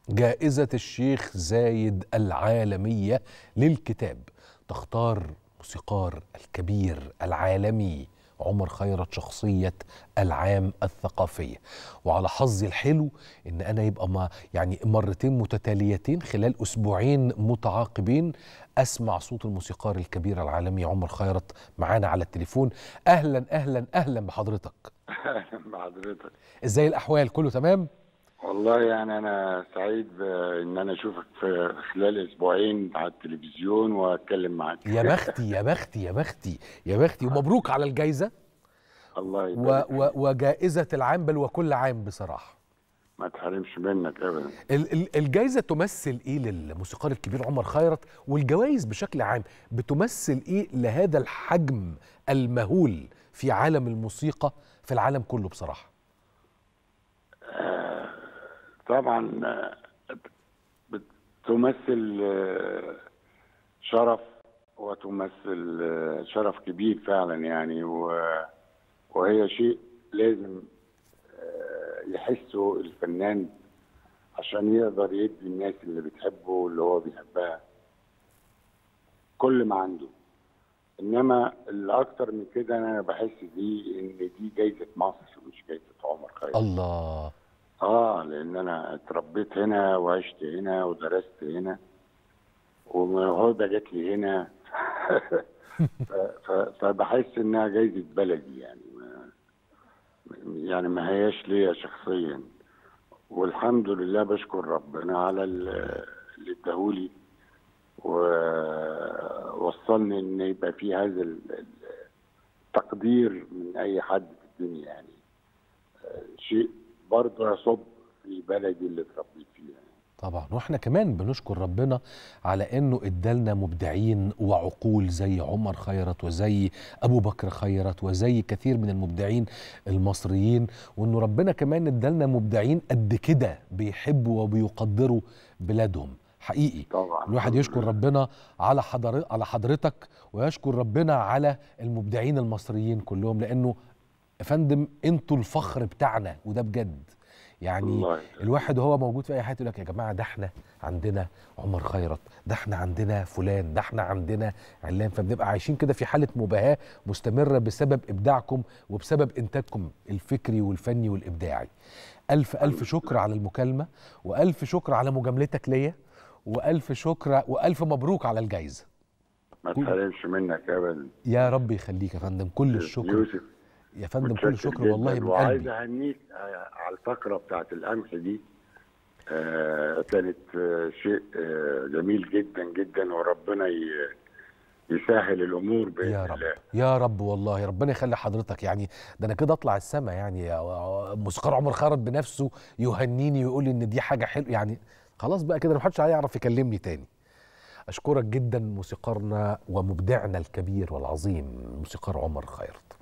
جائزة الشيخ زايد العالمية للكتاب تختار موسيقار الكبير العالمي عمر خيرت شخصية العام الثقافية وعلى حظي الحلو ان انا يبقى ما يعني مرتين متتاليتين خلال اسبوعين متعاقبين اسمع صوت الموسيقار الكبير العالمي عمر خيرت معانا على التليفون اهلا اهلا اهلا بحضرتك اهلا بحضرتك ازاي الاحوال كله تمام والله يعني انا سعيد بان انا اشوفك في خلال اسبوعين على التلفزيون واتكلم معاك يا بختي يا بختي يا بختي يا بختي ومبروك على الجائزة الله و يبارك و وجائزة العام بل وكل عام بصراحة ما تحرمش منك ابدا ال- ال- الجائزة تمثل ايه للموسيقار الكبير عمر خيرت والجوائز بشكل عام بتمثل ايه لهذا الحجم المهول في عالم الموسيقى في العالم كله بصراحة طبعا آه، بتمثل آه، شرف وتمثل آه، شرف كبير فعلا يعني و- وهي شيء لازم آه، يحسه الفنان عشان يقدر يدي الناس اللي بتحبه واللي هو بيحبها كل ما عنده انما الاكتر من كده انا بحس دي ان دي جايزه مصر مش جايزه عمر خيرت الله اه لان انا اتربيت هنا وعشت هنا ودرست هنا وموهبه جات لي هنا ف- ف- فبحس انها جايزه بلدي يعني ما يعني ما هياش ليا شخصيا والحمد لله بشكر ربنا على ال- اللي اداهولي ووصلني ان يبقى في هذا ال- ال- التقدير من اي حد في الدنيا يعني آه، شيء برضه يصب في بلدي اللي اتربيت فيها طبعا واحنا كمان بنشكر ربنا على انه ادالنا مبدعين وعقول زي عمر خيرت وزي ابو بكر خيرت وزي كثير من المبدعين المصريين وانه ربنا كمان ادالنا مبدعين قد كده بيحبوا وبيقدروا بلادهم حقيقي طبعا الواحد يشكر ربنا على حضر على حضرتك ويشكر ربنا على المبدعين المصريين كلهم لانه يا فندم انتوا الفخر بتاعنا وده بجد يعني الله يخليك. الواحد وهو موجود في اي حته يقول لك يا جماعه ده احنا عندنا عمر خيرت ده احنا عندنا فلان ده احنا عندنا علان فبنبقى عايشين كده في حاله مباهاه مستمره بسبب ابداعكم وبسبب انتاجكم الفكري والفني والابداعي الف الف شكر على المكالمه والف شكر على مجاملتك ليا والف شكر والف مبروك على الجائزه ما تحرمش منك ابدا يا رب يخليك يا فندم كل الشكر يوسف يا فندم كل متشكر الشكر جداً، والله من وعايز قلبي اهنيك آه، على الفقره بتاعت القمح دي آه كانت آه شيء آه جميل جدا جدا وربنا ي- يسهل الامور باذن يا رب الله يا رب والله ربنا يخلي حضرتك يعني ده انا كده اطلع السما يعني يا- موسيقار عمر خيرت بنفسه يهنيني ويقول لي ان دي حاجه حلوه يعني خلاص بقى كده محدش هيعرف يكلمني تاني اشكرك جدا موسيقارنا ومبدعنا الكبير والعظيم موسيقار عمر خيرت